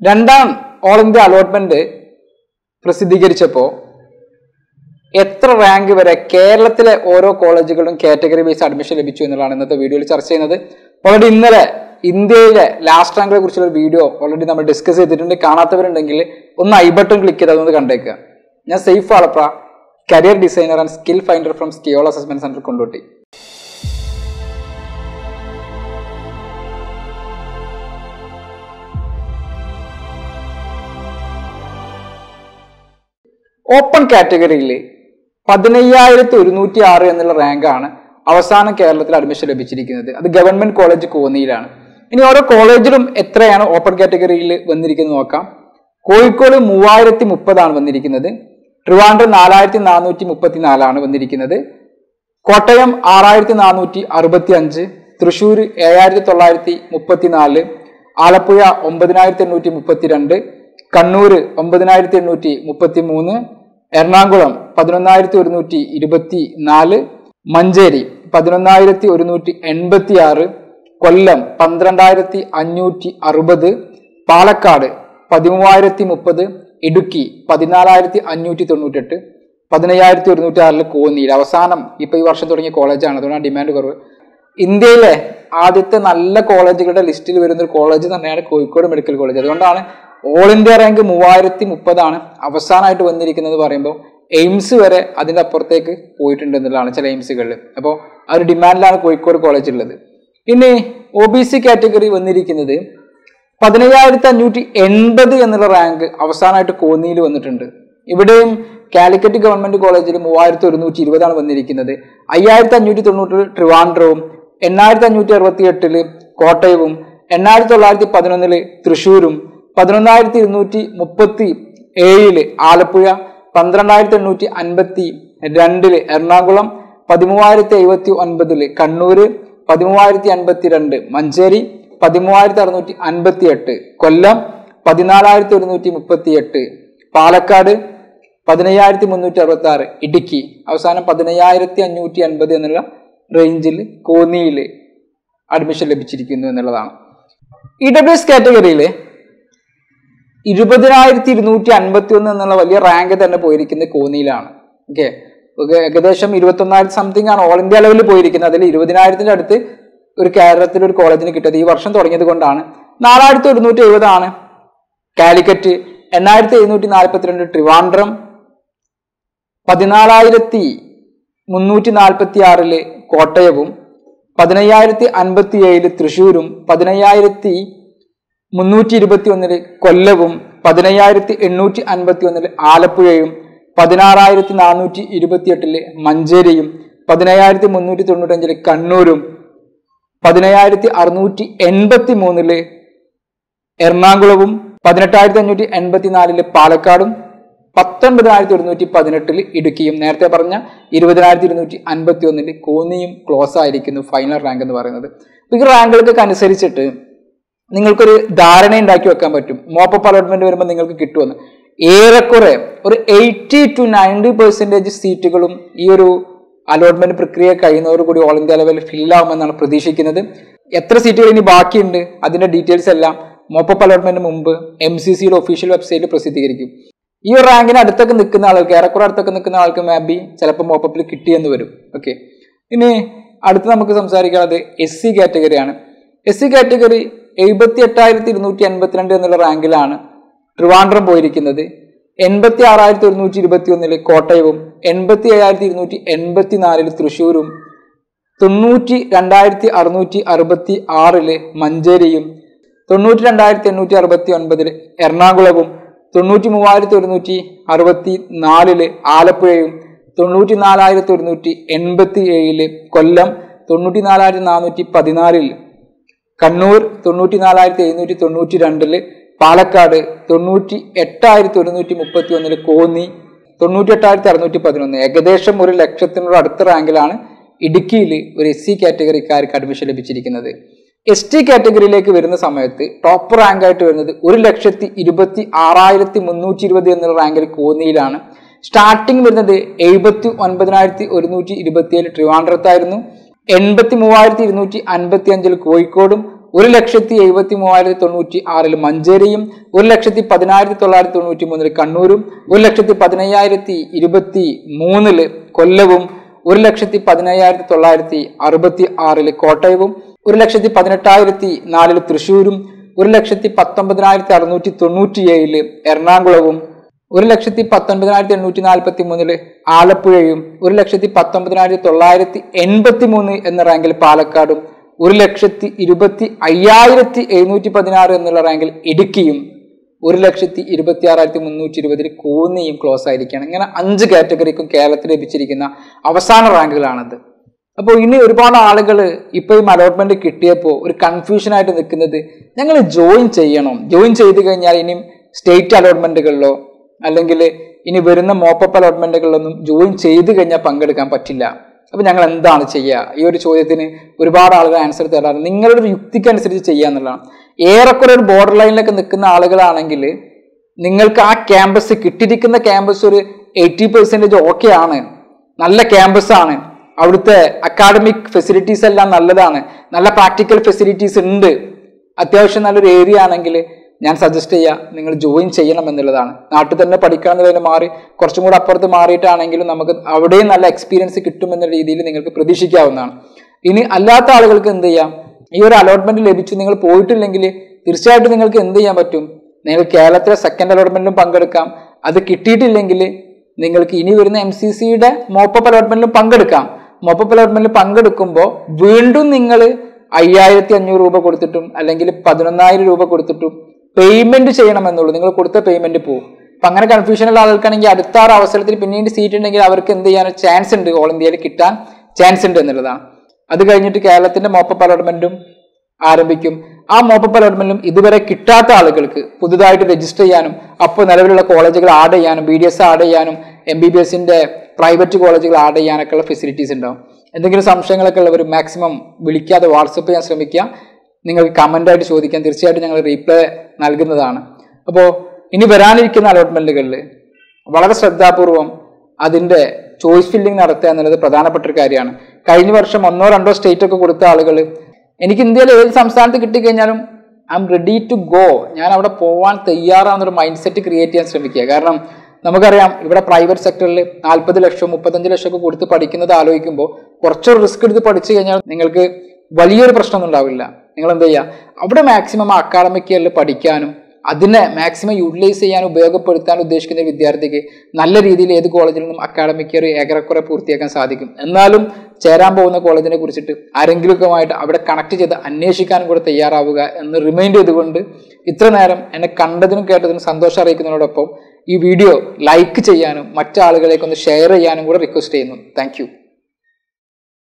രണ്ടാം all India allotment പ്രസിദ്ധീകരിച്ചപ്പോൾ എത്ര rank വരെ കേരളത്തിലെ ഓരോ കോളേജുകളിലും കാറ്റഗറി ബേസ് അഡ്മിഷൻ ലഭിച്ചു എന്നുള്ളതാണ് ഇന്നത്തെ വീഡിയോയിൽ ചർച്ച ചെയ്യുന്നത് ഓൾറെഡി ഇന്നലെ ഇന്ത്യയിലെ ലാസ്റ്റ് റാങ്കിനെ കുറിച്ചുള്ള ഒരു വീഡിയോ ഓൾറെഡി നമ്മൾ ഡിസ്കസ് ചെയ്തിട്ടുണ്ട് കാണാത്തവരുണ്ടെങ്കിൽ ഒന്ന് ഐ ബട്ടൺ ക്ലിക്ക് ചെയ്ത് അതൊന്ന് കണ്ടേക്കുക ഞാൻ സേഫ് ആളപ്ര career designer and skill finder from സ്കിയോൾ അസസ്മെന്റ് സെന്റർ കൊണ്ടോട്ടി ഓപ്പൺ കാറ്റഗറിയിൽ പതിനയ്യായിരത്തി ഒരുന്നൂറ്റി ആറ് എന്നുള്ള റാങ്കാണ് അവസാനം കേരളത്തിൽ അഡ്മിഷൻ ലഭിച്ചിരിക്കുന്നത് അത് ഗവൺമെന്റ് കോളേജ് കോന്നിയിലാണ് ഇനി ഓരോ കോളേജിലും എത്രയാണ് ഓപ്പൺ കാറ്റഗറിയിൽ വന്നിരിക്കുന്നത് നോക്കാം കോഴിക്കോട് മൂവായിരത്തി മുപ്പതാണ് വന്നിരിക്കുന്നത് ട്രിവാൻഡ്രം നാലായിരത്തി നാനൂറ്റി മുപ്പത്തി നാലാണ് വന്നിരിക്കുന്നത് കോട്ടയം ആറായിരത്തി നാനൂറ്റി അറുപത്തി അഞ്ച് തൃശ്ശൂർ ഏഴായിരത്തി തൊള്ളായിരത്തി മുപ്പത്തി നാല് ആലപ്പുഴ ഒമ്പതിനായിരത്തി എണ്ണൂറ്റി മുപ്പത്തി രണ്ട് കണ്ണൂർ ഒമ്പതിനായിരത്തി എണ്ണൂറ്റി മുപ്പത്തി മൂന്ന് എറണാകുളം പതിനൊന്നായിരത്തി ഒരുന്നൂറ്റി ഇരുപത്തി നാല് മഞ്ചേരി പതിനൊന്നായിരത്തി ഒരുന്നൂറ്റി എൺപത്തി ആറ് കൊല്ലം പന്ത്രണ്ടായിരത്തി അഞ്ഞൂറ്റി അറുപത് പാലക്കാട് പതിമൂവായിരത്തി മുപ്പത് ഇടുക്കി പതിനാലായിരത്തി അഞ്ഞൂറ്റി തൊണ്ണൂറ്റെട്ട് പതിനയ്യായിരത്തി ഒരുന്നൂറ്റി ആറിൽ കോന്നിയിൽ അവസാനം ഇപ്പൊ ഈ വർഷം തുടങ്ങിയ കോളേജാണ് അതുകൊണ്ടാണ് ഡിമാൻഡ് കുറവ് ഇന്ത്യയിലെ ആദ്യത്തെ നല്ല കോളേജുകളുടെ ലിസ്റ്റിൽ വരുന്ന ഒരു കോളേജ് തന്നെയാണ് കോഴിക്കോട് മെഡിക്കൽ കോളേജ് അതുകൊണ്ടാണ് ഓൾ ഇന്ത്യ റാങ്ക് മൂവായിരത്തി മുപ്പതാണ് അവസാനമായിട്ട് വന്നിരിക്കുന്നത് പറയുമ്പോൾ എയിംസ് വരെ അതിന്റെ അപ്പുറത്തേക്ക് പോയിട്ടുണ്ട് എന്നുള്ളതാണ് ചില എയിംസുകളിൽ അപ്പോൾ ആ ഒരു ഡിമാൻഡിലാണ് കോഴിക്കോട് കോളേജ് ഉള്ളത് ഇനി ഒ ബി സി കാറ്റഗറി വന്നിരിക്കുന്നത് പതിനയ്യായിരത്തി അഞ്ഞൂറ്റി എൺപത് എന്നുള്ള റാങ്ക് അവസാനമായിട്ട് കോന്നിയിൽ വന്നിട്ടുണ്ട് ഇവിടെയും കാലിക്കറ്റ് ഗവൺമെന്റ് കോളേജിൽ മൂവായിരത്തി ഒരുന്നൂറ്റി ഇരുപതാണ് വന്നിരിക്കുന്നത് അയ്യായിരത്തി അഞ്ഞൂറ്റി തൊണ്ണൂറ്റിൽ ട്രിവാൻഡ്രവും എണ്ണായിരത്തി അഞ്ഞൂറ്റി അറുപത്തി എട്ടില് കോട്ടയവും എണ്ണായിരത്തി തൊള്ളായിരത്തി പതിനൊന്നില് തൃശ്ശൂരും പതിനൊന്നായിരത്തി ഇരുന്നൂറ്റി മുപ്പത്തി ഏഴില് ആലപ്പുഴ പന്ത്രണ്ടായിരത്തി എണ്ണൂറ്റി അൻപത്തി രണ്ടില് എറണാകുളം പതിമൂവായിരത്തി എഴുപത്തി ഒൻപതില് കണ്ണൂര് പതിമൂവായിരത്തി അൻപത്തി രണ്ട് മഞ്ചേരി പതിമൂവായിരത്തി അറുന്നൂറ്റി അൻപത്തി എട്ട് കൊല്ലം പതിനാലായിരത്തി ഒരുന്നൂറ്റി മുപ്പത്തി എട്ട് പാലക്കാട് പതിനയ്യായിരത്തി മുന്നൂറ്റി അറുപത്തി ആറ് ഇടുക്കി അവസാനം പതിനയ്യായിരത്തി അഞ്ഞൂറ്റി അൻപത് എന്നുള്ള റേഞ്ചിൽ കോന്നിയിൽ അഡ്മിഷൻ ലഭിച്ചിരിക്കുന്നു എന്നുള്ളതാണ് ഇ ഡബ്ല്യു എസ് കാറ്റഗറിയിൽ ഇരുപതിനായിരത്തി ഇരുന്നൂറ്റി അൻപത്തി ഒന്ന് എന്നുള്ള വലിയ റാങ്ക് തന്നെ പോയിരിക്കുന്നത് കോന്നിയിലാണ് ഓക്കെ ഏകദേശം ഇരുപത്തൊന്നായിരത്തി സംതിങ് ആണ് ഓൾ ഇന്ത്യ ലെവലിൽ പോയിരിക്കുന്നത് അതിൽ ഇരുപതിനായിരത്തിന്റെ അടുത്ത് ഒരു കേരളത്തിൽ ഒരു കോളേജിന് കിട്ടിയത് ഈ വർഷം തുടങ്ങിയത് കൊണ്ടാണ് നാലായിരത്തി ഒരുന്നൂറ്റി എഴുപതാണ് കാലിക്കറ്റ് എണ്ണായിരത്തി എഴുന്നൂറ്റി നാൽപ്പത്തിരണ്ട് ട്രിവാൻഡ്രം പതിനാലായിരത്തി മുന്നൂറ്റി നാൽപ്പത്തി ആറില് കോട്ടയവും പതിനയ്യായിരത്തി അൻപത്തി ഏഴില് തൃശ്ശൂരും പതിനയ്യായിരത്തി മുന്നൂറ്റി ഇരുപത്തി ഒന്നില് കൊല്ലവും പതിനയ്യായിരത്തി എണ്ണൂറ്റി അൻപത്തി ഒന്നില് ആലപ്പുഴയും പതിനാറായിരത്തി നാനൂറ്റി ഇരുപത്തി എട്ടില് മഞ്ചേരിയും പതിനയ്യായിരത്തി മുന്നൂറ്റി തൊണ്ണൂറ്റഞ്ചില് കണ്ണൂരും പതിനയ്യായിരത്തി അറുന്നൂറ്റി എൺപത്തി മൂന്നില് എറണാകുളവും പതിനെട്ടായിരത്തി അഞ്ഞൂറ്റി എൺപത്തി നാലില് പാലക്കാടും പത്തൊൻപതിനായിരത്തി ഒരുന്നൂറ്റി പതിനെട്ടില് ഇടുക്കിയും നേരത്തെ പറഞ്ഞ ഇരുപതിനായിരത്തി ഇരുന്നൂറ്റി അൻപത്തി ഒന്നില് കോന്നിയും ക്ലോസ് ആയിരിക്കുന്നു ഫൈനൽ റാങ്ക് എന്ന് പറയുന്നത് അപ്പൊ ഈ റാങ്കുകൾക്കൊക്കെ അനുസരിച്ചിട്ട് നിങ്ങൾക്കൊരു ധാരണ ഉണ്ടാക്കി വെക്കാൻ പറ്റും മോപ്പപ്പ് അലോട്ട്മെന്റ് വരുമ്പോൾ നിങ്ങൾക്ക് കിട്ടുമെന്ന് ഏറെക്കുറെ ഒരു എയ്റ്റി ടു നയൻറ്റി പെർസെൻറ്റേജ് സീറ്റുകളും ഈ ഒരു അലോട്ട്മെന്റ് പ്രക്രിയ കഴിയുന്നതോടുകൂടി ഓൾ ഇന്ത്യ ലെവലിൽ ഫില്ലാവുമെന്നാണ് പ്രതീക്ഷിക്കുന്നത് എത്ര സീറ്റുകൾ ഇനി ബാക്കിയുണ്ട് അതിന്റെ ഡീറ്റെയിൽസ് എല്ലാം മോപ്പപ്പ് അലോട്ട്മെന്റ് മുമ്പ് എം സി സിയുടെ ഒഫീഷ്യൽ വെബ്സൈറ്റിൽ പ്രസിദ്ധീകരിക്കും ഈ ഒരു റാങ്കിന് അടുത്തൊക്കെ നിൽക്കുന്ന ആൾക്ക് ഏറെക്കുറെ അടുത്തൊക്കെ നിൽക്കുന്ന ആൾക്ക് മേ ബി ചിലപ്പോൾ മോപ്പപ്പിൽ കിട്ടിയെന്ന് വരും ഓക്കെ ഇനി അടുത്ത് നമുക്ക് സംസാരിക്കുന്നത് എസ് സി കാറ്റഗറിയാണ് എസ് സി കാറ്റഗറി എഴുപത്തി എട്ടായിരത്തി ഇരുന്നൂറ്റി എൺപത്തിരണ്ട് എന്നുള്ള റാങ്കിലാണ് ട്രിവാൻഡ്രം പോയിരിക്കുന്നത് എൺപത്തി ആറായിരത്തി ഒരുന്നൂറ്റി ഇരുപത്തി ഒന്നില് കോട്ടയവും എൺപത്തി ഏഴായിരത്തി ഇരുന്നൂറ്റി എൺപത്തി നാലില് തൃശ്ശൂരും തൊണ്ണൂറ്റി രണ്ടായിരത്തി അറുന്നൂറ്റി അറുപത്തി ആറില് മഞ്ചേരിയും തൊണ്ണൂറ്റി രണ്ടായിരത്തി എണ്ണൂറ്റി അറുപത്തി ഒൻപതില് എറണാകുളവും തൊണ്ണൂറ്റി മൂവായിരത്തി ഒരുന്നൂറ്റി അറുപത്തി നാലില് ആലപ്പുഴയും തൊണ്ണൂറ്റി നാലായിരത്തി ഒരുന്നൂറ്റി എൺപത്തി ഏഴില് കൊല്ലം തൊണ്ണൂറ്റി നാലായിരത്തി നാനൂറ്റി പതിനാലിൽ കണ്ണൂർ തൊണ്ണൂറ്റി നാലായിരത്തി എഴുന്നൂറ്റി തൊണ്ണൂറ്റി രണ്ടില് പാലക്കാട് തൊണ്ണൂറ്റി എട്ടായിരത്തി ഒരുന്നൂറ്റി മുപ്പത്തി ഒന്നില് കോന്നി തൊണ്ണൂറ്റി എട്ടായിരത്തി അറുന്നൂറ്റി പതിനൊന്ന് ഏകദേശം ഒരു ലക്ഷത്തിനുള്ള അടുത്ത റാങ്കിലാണ് ഇടുക്കിയിൽ ഒരു എസ് സി കാറ്റഗറിക്കാർക്ക് അഡ്മിഷൻ ലഭിച്ചിരിക്കുന്നത് എസ് ടി കാറ്റഗറിയിലേക്ക് വരുന്ന സമയത്ത് ടോപ്പ് റാങ്ക് ആയിട്ട് വരുന്നത് ഒരു ലക്ഷത്തി ഇരുപത്തി ആറായിരത്തി മുന്നൂറ്റി ഇരുപത് എന്നുള്ള റാങ്കിൽ കോന്നിയിലാണ് സ്റ്റാർട്ടിംഗ് വരുന്നത് എഴുപത്തി ഒൻപതിനായിരത്തി ഒരുന്നൂറ്റി ഇരുപത്തിയേഴ് ട്രിവാൻഡ്രത്തായിരുന്നു എൺപത്തി മൂവായിരത്തി ഇരുന്നൂറ്റി അൻപത്തി അഞ്ചിൽ കോഴിക്കോടും ഒരു ലക്ഷത്തി എഴുപത്തി മൂവായിരത്തി തൊണ്ണൂറ്റി ആറിൽ മഞ്ചേരിയും ഒരു ലക്ഷത്തി പതിനായിരത്തി തൊള്ളായിരത്തി തൊണ്ണൂറ്റി മൂന്നിൽ കണ്ണൂരും ഒരു ലക്ഷത്തി പതിനയ്യായിരത്തി ഇരുപത്തി മൂന്നില് കൊല്ലവും ഒരു ലക്ഷത്തി പതിനയ്യായിരത്തി തൊള്ളായിരത്തി അറുപത്തി ആറില് കോട്ടയവും ഒരു ലക്ഷത്തി പതിനെട്ടായിരത്തി നാലില് തൃശ്ശൂരും ഒരു ലക്ഷത്തി പത്തൊമ്പതിനായിരത്തി അറുന്നൂറ്റി തൊണ്ണൂറ്റി ഏഴില് എറണാകുളവും ഒരു ലക്ഷത്തി പത്തൊൻപതിനായിരത്തി എണ്ണൂറ്റി നാൽപ്പത്തി മൂന്നില് ആലപ്പുഴയും ഒരു ലക്ഷത്തി പത്തൊമ്പതിനായിരത്തി തൊള്ളായിരത്തി എൺപത്തി മൂന്ന് എന്ന റാങ്കിൽ പാലക്കാടും ഒരു ലക്ഷത്തി ഇരുപത്തി അയ്യായിരത്തി എഴുന്നൂറ്റി പതിനാറ് എന്നുള്ള റാങ്കിൽ ഇടുക്കിയും ഒരു ലക്ഷത്തി ഇരുപത്തി ആറായിരത്തി മുന്നൂറ്റി ഇരുപതിൽ കോന്നിയും ക്ലോസ് ആയിരിക്കുകയാണ് ഇങ്ങനെ അഞ്ച് കാറ്റഗറിക്കും കേരളത്തിൽ ലഭിച്ചിരിക്കുന്ന അവസാന റാങ്കുകളാണത് അപ്പോൾ ഇനി ഒരുപാട് ആളുകൾ ഇപ്പോൾ ഈ അലോട്ട്മെന്റ് കിട്ടിയപ്പോൾ ഒരു കൺഫ്യൂഷൻ ആയിട്ട് നിൽക്കുന്നത് ഞങ്ങൾ ജോയിൻ ചെയ്യണം ജോയിൻ ചെയ്ത് കഴിഞ്ഞാൽ ഇനിയും സ്റ്റേറ്റ് അലോട്ട്മെന്റുകളിലോ അല്ലെങ്കിൽ ഇനി വരുന്ന മോപ്പപ്പ് അലോട്ട്മെന്റുകളിലൊന്നും ജോയിൻ ചെയ്ത് കഴിഞ്ഞാൽ പങ്കെടുക്കാൻ പറ്റില്ല അപ്പൊ ഞങ്ങൾ എന്താണ് ചെയ്യുക ഈ ഒരു ചോദ്യത്തിന് ഒരുപാട് ആളുകൾ ആൻസർ തരാറ് നിങ്ങളുടെ ഒരു യുക്തിക്കനുസരിച്ച് ചെയ്യുക എന്നുള്ളതാണ് ഏറെക്കുറെ ഒരു ബോർഡർ ലൈനിലൊക്കെ നിൽക്കുന്ന ആളുകളാണെങ്കിൽ നിങ്ങൾക്ക് ആ ക്യാമ്പസ് കിട്ടിയിരിക്കുന്ന ക്യാമ്പസ് ഒരു എയ്റ്റി പെർസെൻറ്റേജ് ഓക്കെ ആണ് നല്ല ക്യാമ്പസ് ആണ് അവിടുത്തെ അക്കാഡമിക് ഫെസിലിറ്റീസ് എല്ലാം നല്ലതാണ് നല്ല പ്രാക്ടിക്കൽ ഫെസിലിറ്റീസ് ഉണ്ട് അത്യാവശ്യം നല്ലൊരു ഏരിയ ആണെങ്കിൽ ഞാൻ സജസ്റ്റ് ചെയ്യാം നിങ്ങൾ ജോയിൻ ചെയ്യണം എന്നുള്ളതാണ് നാട്ടിൽ തന്നെ പഠിക്കണം എന്നുള്ളതിന് മാറി കുറച്ചും കൂടെ അപ്പുറത്ത് മാറിയിട്ടാണെങ്കിലും നമുക്ക് അവിടെയും നല്ല എക്സ്പീരിയൻസ് കിട്ടുമെന്ന രീതിയിൽ നിങ്ങൾക്ക് പ്രതീക്ഷിക്കാവുന്നതാണ് ഇനി അല്ലാത്ത ആളുകൾക്ക് എന്ത് ചെയ്യാം ഈ ഒരു അലോട്ട്മെന്റ് ലഭിച്ചു നിങ്ങൾ പോയിട്ടില്ലെങ്കിൽ തീർച്ചയായിട്ടും നിങ്ങൾക്ക് എന്ത് ചെയ്യാൻ പറ്റും നിങ്ങൾ കേരളത്തിലെ സെക്കൻഡ് അലോട്ട്മെന്റിലും പങ്കെടുക്കാം അത് കിട്ടിയിട്ടില്ലെങ്കിൽ നിങ്ങൾക്ക് ഇനി വരുന്ന എം സി സിയുടെ മോപ്പപ്പ് അലോട്ട്മെന്റിലും പങ്കെടുക്കാം മോപ്പപ്പ് അലോട്ട്മെന്റിൽ പങ്കെടുക്കുമ്പോൾ വീണ്ടും നിങ്ങൾ അയ്യായിരത്തി അഞ്ഞൂറ് രൂപ കൊടുത്തിട്ടും അല്ലെങ്കിൽ പതിനൊന്നായിരം രൂപ കൊടുത്തിട്ടും പേയ്മെന്റ് ചെയ്യണം എന്നുള്ളൂ നിങ്ങൾ കൊടുത്ത പേയ്മെന്റ് പോകും അപ്പൊ അങ്ങനെ കൺഫ്യൂഷനുള്ള ആൾക്കാണെങ്കിൽ അടുത്ത ആ ഒരു അവസരത്തിൽ പിന്നീട് സീറ്റ് ഉണ്ടെങ്കിൽ അവർക്ക് എന്ത് ചെയ്യാൻ ചാൻസ് ഉണ്ട് ഓൾ ഇന്ത്യയിൽ കിട്ടാൻ ചാൻസ് ഉണ്ട് എന്നുള്ളതാണ് അത് കഴിഞ്ഞിട്ട് കേരളത്തിന്റെ മോപ്പപ്പ് അലോട്ട്മെന്റും ആരംഭിക്കും ആ മോപ്പപ്പ് അലോട്ട്മെന്റിലും ഇതുവരെ കിട്ടാത്ത ആളുകൾക്ക് പുതുതായിട്ട് രജിസ്റ്റർ ചെയ്യാനും അപ്പോൾ നിലവിലുള്ള കോളേജുകൾ ആഡ് ചെയ്യാനും ബി ഡി എസ് ആഡ് ചെയ്യാനും എം ബി ബി എസിന്റെ പ്രൈവറ്റ് കോളേജുകൾ ആഡ് ചെയ്യാനൊക്കെ ഉള്ള ഫെസിലിറ്റീസ് ഉണ്ടാവും എന്തെങ്കിലും സംശയങ്ങളൊക്കെ ഉള്ളവർ മാക്സിമം വിളിക്കാതെ വാട്സപ്പ് ചെയ്യാൻ ശ്രമിക്കുക നിങ്ങൾക്ക് കമന്റ് ആയിട്ട് ചോദിക്കാൻ തീർച്ചയായിട്ടും ഞങ്ങൾ റീപ്ലൈ നൽകുന്നതാണ് അപ്പോൾ ഇനി വരാനിരിക്കുന്ന അലോട്ട്മെന്റുകളിൽ വളരെ ശ്രദ്ധാപൂർവം അതിന്റെ ചോയ്സ് ഫില്ലിംഗ് നടത്തുക എന്നുള്ളത് പ്രധാനപ്പെട്ട ഒരു കാര്യമാണ് കഴിഞ്ഞ വർഷം ഒന്നോ രണ്ടോ സ്റ്റേറ്റ് ഒക്കെ കൊടുത്ത ആളുകൾ എനിക്ക് ഇന്ത്യയിൽ ഏത് സംസ്ഥാനത്ത് കിട്ടിക്കഴിഞ്ഞാലും I am ready to go ഞാൻ അവിടെ പോവാൻ തയ്യാറാണെന്നൊരു മൈൻഡ് സെറ്റ് ക്രിയേറ്റ് ചെയ്യാൻ ശ്രമിക്കുക കാരണം നമുക്കറിയാം ഇവിടെ പ്രൈവറ്റ് സെക്ടറിൽ നാൽപ്പത് ലക്ഷം മുപ്പത്തഞ്ച് ലക്ഷം ഒക്കെ കൊടുത്ത് പഠിക്കുന്നത് ആലോചിക്കുമ്പോൾ കുറച്ചൊരു റിസ്ക് എടുത്ത് പഠിച്ചു കഴിഞ്ഞാൽ നിങ്ങൾക്ക് വലിയൊരു പ്രശ്നമൊന്നും ഉണ്ടാവില്ല നിങ്ങൾ എന്ത് ചെയ്യുക അവിടെ മാക്സിമം അക്കാഡമിക് ഇയറിൽ പഠിക്കാനും അതിനെ മാക്സിമം യൂട്ടിലൈസ് ചെയ്യാൻ ഉപയോഗപ്പെടുത്താൻ ഉദ്ദേശിക്കുന്ന ഒരു വിദ്യാർത്ഥിക്ക് നല്ല രീതിയിൽ ഏത് കോളേജിൽ നിന്നും അക്കാഡമിക് ഇയർ ഏറെക്കുറെ പൂർത്തിയാക്കാൻ സാധിക്കും എന്നാലും ചേരാൻ പോകുന്ന കോളേജിനെ കുറിച്ചിട്ട് ആരെങ്കിലുമൊക്കെയുമായിട്ട് അവിടെ കണക്ട് ചെയ്ത് അന്വേഷിക്കാനും കൂടെ തയ്യാറാവുക എന്ന് റിമൈൻഡ് ചെയ്തുകൊണ്ട് ഇത്ര നേരം എന്നെ കണ്ടതിനും കേട്ടതിനും സന്തോഷം അറിയിക്കുന്നതിനോടൊപ്പം ഈ വീഡിയോ ലൈക്ക് ചെയ്യാനും മറ്റാളുകളേക്കൊന്ന് ഷെയർ ചെയ്യാനും കൂടെ റിക്വസ്റ്റ് ചെയ്യുന്നു താങ്ക്